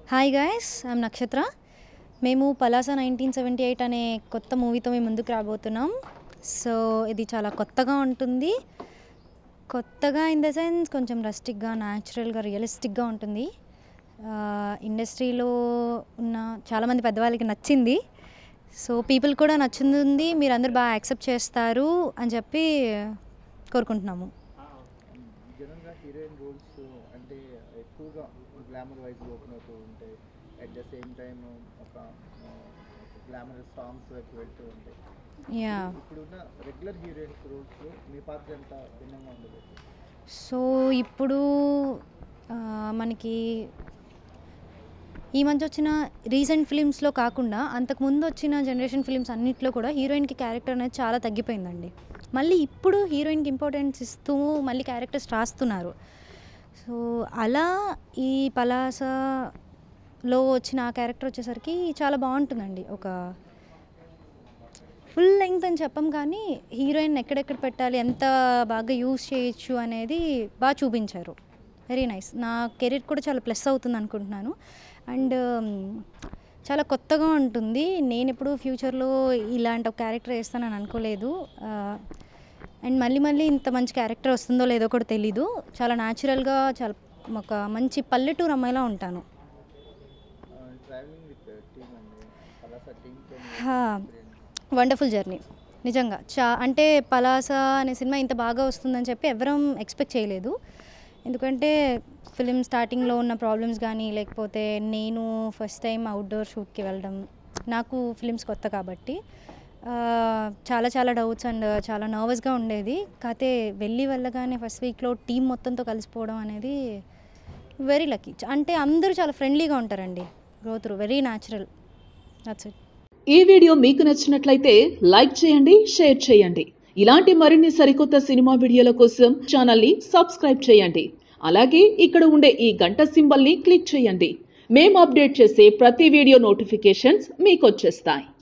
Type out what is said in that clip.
hi guys I'm నక్షత్ర మేము Palasa nineteen seventy eight అనే కొత్త మూవీతో మేము ముందుకు రాబోతున్నాం సో ఇది చాలా కొత్తగా ఉంటుంది కొత్తగా ఇన్ ద సెన్స్ కొంచెం రస్టిక్గా న్యాచురల్గా రియలిస్టిక్గా ఉంటుంది ఇండస్ట్రీలో ఉన్న చాలామంది పెద్దవాళ్ళకి నచ్చింది సో పీపుల్ కూడా నచ్చుతుంది మీరు అందరు బాగా యాక్సెప్ట్ చేస్తారు అని చెప్పి కోరుకుంటున్నాము జనరల్గా హీరోయిన్ రోల్స్ అంటే ఎక్కువగా గ్లామర్ వైజ్ ఓపెన్ అవుతూ ఉంటాయి అట్ ద సేమ్ టైం ఒక గ్లామర్ సాంగ్స్ వైపు వెళ్తూ ఉంటాయి యా ఇప్పుడున్న రెగ్యులర్ హీరోయిన్స్ రోల్స్లో మీ పాత్ర ఎంత భిన్నంగా ఉండదు సో ఇప్పుడు ఆ, మనకి ఈ మధ్య వచ్చిన రీసెంట్ ఫిలిమ్స్లో కాకుండా అంతకుముందు వచ్చిన జనరేషన్ ఫిలిమ్స్ అన్నిట్లో కూడా హీరోయిన్కి క్యారెక్టర్ అనేది చాలా తగ్గిపోయిందండి మళ్ళీ ఇప్పుడు హీరోయిన్కి ఇంపార్టెన్స్ ఇస్తూ మళ్ళీ క్యారెక్టర్స్ రాస్తున్నారు సో అలా ఈ పలాసలో వచ్చిన ఆ క్యారెక్టర్ వచ్చేసరికి చాలా బాగుంటుందండి ఒక ఫుల్ లెంగ్త్ అని చెప్పం కానీ హీరోయిన్ ఎక్కడెక్కడ పెట్టాలి ఎంత బాగా యూస్ చేయొచ్చు అనేది బాగా చూపించారు వెరీ నైస్ నా కెరీర్ కూడా చాలా ప్లస్ అవుతుంది అనుకుంటున్నాను అండ్ చాలా కొత్తగా ఉంటుంది నేను ఎప్పుడు ఫ్యూచర్లో ఇలాంటి ఒక క్యారెక్టర్ వేస్తానని అనుకోలేదు అండ్ మళ్ళీ మళ్ళీ ఇంత మంచి క్యారెక్టర్ వస్తుందో లేదో కూడా తెలీదు చాలా న్యాచురల్గా చాలా ఒక మంచి పల్లెటూరు అమ్మాయిలా ఉంటాను ట్రావెలింగ్ విత్ టీమ్ అండి పలాస టీమ్తో హా, వండర్ఫుల్ జర్నీ నిజంగా చా అంటే పలాస అనే సినిమా ఇంత బాగా వస్తుందని చెప్పి ఎవరం ఎక్స్పెక్ట్ చేయలేదు ఎందుకంటే ఫిలిం స్టార్టింగ్లో ఉన్న ప్రాబ్లమ్స్ కానీ లేకపోతే నేను ఫస్ట్ టైం అవుట్డోర్ షూట్కి వెళ్ళడం నాకు ఫిలిమ్స్ కొత్త కాబట్టి ఆ, చాలా చాలా డౌట్స్ అండ్ చాలా నర్వస్గా ఉండేది కాకపోతే వెళ్ళి వెళ్ళగానే ఫస్ట్ వీక్లో టీం మొత్తంతో కలిసిపోవడం అనేది వెరీ లక్కీ అంటే అందరూ చాలా ఫ్రెండ్లీగా ఉంటారండి growth very natural that's it ఈ వీడియో మీకు నచ్చినట్లయితే లైక్ చేయండి షేర్ చేయండి ఇలాంటి మరిన్ని సరికొత్త సినిమా వీడియోల కోసం ఛానల్ని సబ్స్క్రైబ్ చేయండి అలాగే ఇక్కడ ఉండే ఈ గంట సింబల్ని క్లిక్ చేయండి మేము అప్డేట్ చేసే ప్రతి వీడియో నోటిఫికేషన్స్ మీకు వచ్చేస్తాయి